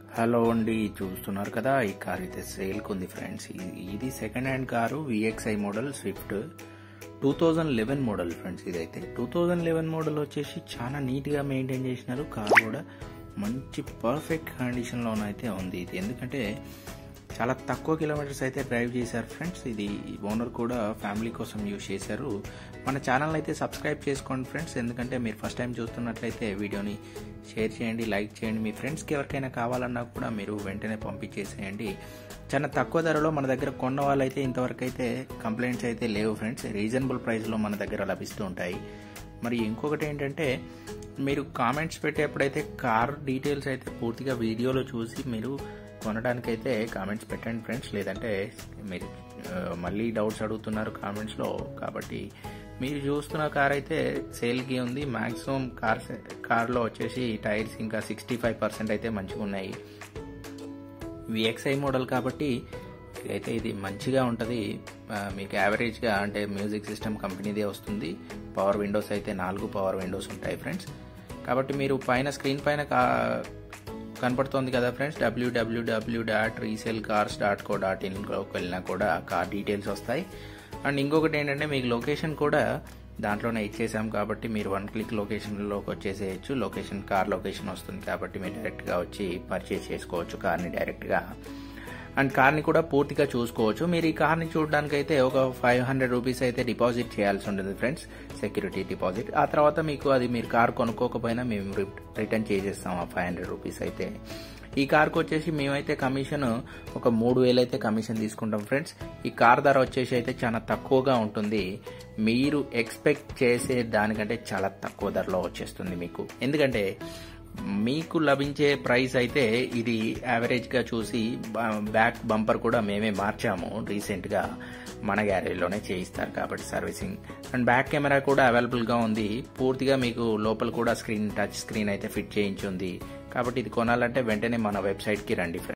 hello అండి చూస్తున్నారు కదా ఈ కార్ అయితే సేల్కి ఉంది ఫ్రెండ్స్ ఇది second hand car VXI model Swift two thousand eleven model friends ఇదైతే టూ థౌజండ్ లెవెన్ మోడల్ వచ్చేసి చాలా నీట్గా మెయింటైన్ చేసినారు కార్ కూడా మంచి పర్ఫెక్ట్ కండిషన్లో అయితే ఉంది ఇది ఎందుకంటే చాలా తక్కువ కిలోమీటర్స్ అయితే డ్రైవ్ చేశారు ఫ్రెండ్స్ ఇది ఓనర్ కూడా ఫ్యామిలీ కోసం యూజ్ చేశారు మన ఛానల్ అయితే సబ్స్క్రైబ్ చేసుకోండి ఫ్రెండ్స్ ఎందుకంటే మీరు ఫస్ట్ టైం చూస్తున్నట్లయితే వీడియోని షేర్ చేయండి లైక్ చేయండి మీ ఫ్రెండ్స్కి ఎవరికైనా కావాలన్నా కూడా మీరు వెంటనే పంపించేసేయండి చాలా తక్కువ ధరలో మన దగ్గర కొన్న వాళ్ళైతే ఇంతవరకు అయితే కంప్లైంట్స్ అయితే లేవు ఫ్రెండ్స్ రీజనబుల్ ప్రైస్లో మన దగ్గర లభిస్తూ ఉంటాయి మరి ఇంకొకటి ఏంటంటే మీరు కామెంట్స్ పెట్టేప్పుడైతే కార్ డీటెయిల్స్ అయితే పూర్తిగా వీడియోలో చూసి మీరు కొనడానికైతే కామెంట్స్ పెట్టండి ఫ్రెండ్స్ లేదంటే మీరు మళ్ళీ డౌట్స్ అడుగుతున్నారు కామెంట్స్లో కాబట్టి మీరు చూస్తున్న కార్ అయితే సేల్కి ఉంది మ్యాక్సిమం కార్ కార్లో వచ్చేసి టైర్స్ ఇంకా సిక్స్టీ ఫైవ్ పర్సెంట్ అయితే మంచిగా ఉన్నాయి విఎక్స్ఐ మోడల్ కాబట్టి అయితే ఇది మంచిగా ఉంటుంది మీకు యావరేజ్గా అంటే మ్యూజిక్ సిస్టమ్ కంపెనీదే వస్తుంది పవర్ విండోస్ అయితే నాలుగు పవర్ విండోస్ ఉంటాయి ఫ్రెండ్స్ కాబట్టి మీరు పైన స్క్రీన్ పైన కనపడుతోంది కదా friends W W W dot resale cars dot co dot ఇన్లోకి వెళ్ళినా కూడా కార్ డీటెయిల్స్ వస్తాయి అండ్ ఇంకొకటి ఏంటంటే మీకు లొకేషన్ కూడా దాంట్లోనే ఇచ్చేసాం కాబట్టి మీరు వన్ క్లిక్ లొకేషన్లోకి వచ్చేసేయచ్చు లొకేషన్ కార్ లొకేషన్ వస్తుంది కాబట్టి మీరు డైరెక్ట్గా వచ్చి పర్చేస్ చేసుకోవచ్చు కార్ని డైరెక్ట్గా అండ్ కార్ని కూడా పూర్తిగా చూసుకోవచ్చు మీరు ఈ కార్ని చూడడానికి అయితే ఒక ఫైవ్ హండ్రెడ్ రూపీస్ అయితే డిపాజిట్ చేయాల్సి ఉంటుంది ఫ్రెండ్స్ సెక్యూరిటీ డిపాజిట్ ఆ తర్వాత మీకు అది మీరు కార్ కొనుక్కోకపోయినా మేము రిటర్న్ చేసేస్తాం ఆ ఫైవ్ హండ్రెడ్ రూపీస్ అయితే ఈ కార్కి వచ్చేసి మేమైతే కమిషన్ ఒక మూడు వేలు అయితే కమిషన్ తీసుకుంటాం ఫ్రెండ్స్ ఈ కార్ ధర వచ్చేసి అయితే చాలా తక్కువగా ఉంటుంది మీరు ఎక్స్పెక్ట్ చేసే దానికంటే చాలా తక్కువ ధరలో వచ్చేస్తుంది మీకు ఎందుకంటే మీకు లభించే ప్రైస్ అయితే ఇది యావరేజ్గా చూసి బ్యాక్ బంపర్ కూడా మేమే మార్చాము రీసెంట్గా మన గ్యారేజ్లోనే చేయిస్తారు కాబట్టి సర్వీసింగ్ అండ్ బ్యాక్ కెమెరా కూడా అవైలబుల్గా ఉంది పూర్తిగా మీకు లోపల కూడా స్క్రీన్ టచ్ స్క్రీన్ అయితే ఫిట్ చేయించి ఉంది కాబట్టి ఇది కొనాలంటే వెంటనే మన వెబ్సైట్కి రండి